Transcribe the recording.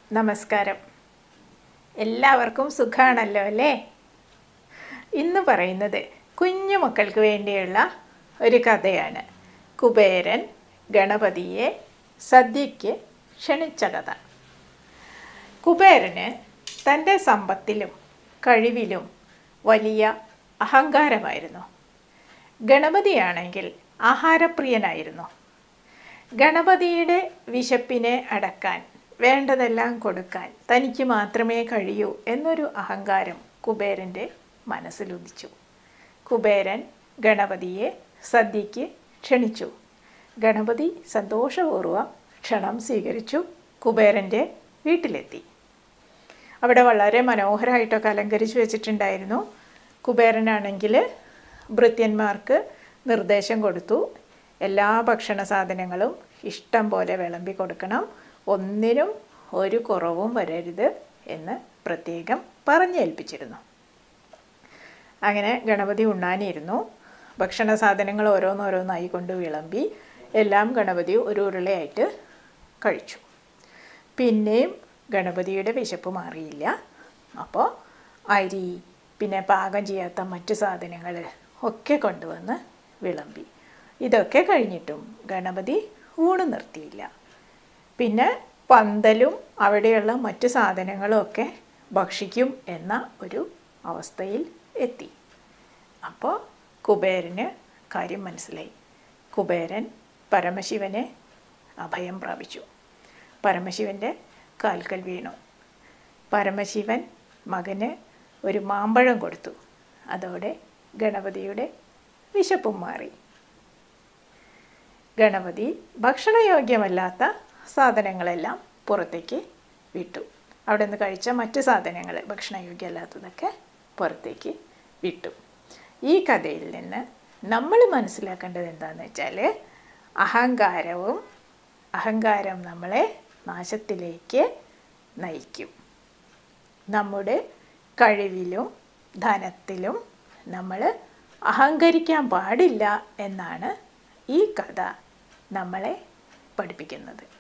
നമസ്കാരം എല്ലാവർക്കും സുഖാണല്ലോ അല്ലേ ഇന്ന് പറയുന്നത് കുഞ്ഞു മക്കൾക്ക് വേണ്ടിയുള്ള ഒരു കഥയാണ് കുബേരൻ ഗണപതിയെ സദ്യയ്ക്ക് ക്ഷണിച്ച കഥ കുബേരന് തൻ്റെ സമ്പത്തിലും കഴിവിലും വലിയ അഹങ്കാരമായിരുന്നു ഗണപതിയാണെങ്കിൽ ആഹാരപ്രിയനായിരുന്നു ഗണപതിയുടെ വിശപ്പിനെ അടക്കാൻ വേണ്ടതെല്ലാം കൊടുക്കാൻ തനിക്ക് മാത്രമേ കഴിയൂ എന്നൊരു അഹങ്കാരം കുബേരൻ്റെ മനസ്സിലുദിച്ചു കുബേരൻ ഗണപതിയെ സദ്യയ്ക്ക് ക്ഷണിച്ചു ഗണപതി സന്തോഷപൂർവ്വം ക്ഷണം സ്വീകരിച്ചു കുബേരൻ്റെ വീട്ടിലെത്തി അവിടെ വളരെ മനോഹരമായിട്ടൊക്കെ അലങ്കരിച്ച് വെച്ചിട്ടുണ്ടായിരുന്നു കുബേരനാണെങ്കിൽ ഭൃത്യന്മാർക്ക് നിർദ്ദേശം കൊടുത്തു എല്ലാ ഭക്ഷണ സാധനങ്ങളും ഇഷ്ടം പോലെ വിളമ്പി കൊടുക്കണം ഒന്നിനും ഒരു കുറവും വരരുത് എന്ന് പ്രത്യേകം പറഞ്ഞേൽപ്പിച്ചിരുന്നു അങ്ങനെ ഗണപതി ഉണ്ണാനിരുന്നു ഭക്ഷണ സാധനങ്ങൾ ഓരോന്നോരോന്നായി കൊണ്ട് വിളമ്പി എല്ലാം ഗണപതി ഒരു ഉരുളയായിട്ട് കഴിച്ചു പിന്നെയും ഗണപതിയുടെ വിശപ്പ് മാറിയില്ല അപ്പോൾ അരി പിന്നെ പാകം ചെയ്യാത്ത മറ്റു സാധനങ്ങൾ ഒക്കെ കൊണ്ടുവന്ന് വിളമ്പി ഇതൊക്കെ കഴിഞ്ഞിട്ടും ഗണപതി ഊണ് നിർത്തിയില്ല പിന്നെ പന്തലും അവിടെയുള്ള മറ്റു സാധനങ്ങളും ഒക്കെ ഭക്ഷിക്കും എന്ന ഒരു അവസ്ഥയിൽ എത്തി അപ്പോൾ കുബേരന് കാര്യം മനസ്സിലായി കുബേരൻ പരമശിവനെ അഭയം പ്രാപിച്ചു പരമശിവൻ്റെ കാൽക്കൽ വീണു പരമശിവൻ മകന് ഒരു മാമ്പഴം കൊടുത്തു അതോടെ ഗണപതിയുടെ വിശപ്പും മാറി ഗണപതി ഭക്ഷണയോഗ്യമല്ലാത്ത സാധനങ്ങളെല്ലാം പുറത്തേക്ക് വിട്ടു അവിടെ നിന്ന് കഴിച്ച മറ്റ് സാധനങ്ങൾ ഭക്ഷണയോഗ്യമല്ലാത്തതൊക്കെ പുറത്തേക്ക് വിട്ടു ഈ കഥയിൽ നിന്ന് നമ്മൾ മനസ്സിലാക്കേണ്ടത് എന്താണെന്ന് വെച്ചാൽ അഹങ്കാരവും അഹങ്കാരം നമ്മളെ നാശത്തിലേക്ക് നയിക്കും നമ്മുടെ കഴിവിലും ധനത്തിലും നമ്മൾ അഹങ്കരിക്കാൻ പാടില്ല എന്നാണ് ഈ കഥ നമ്മളെ പഠിപ്പിക്കുന്നത്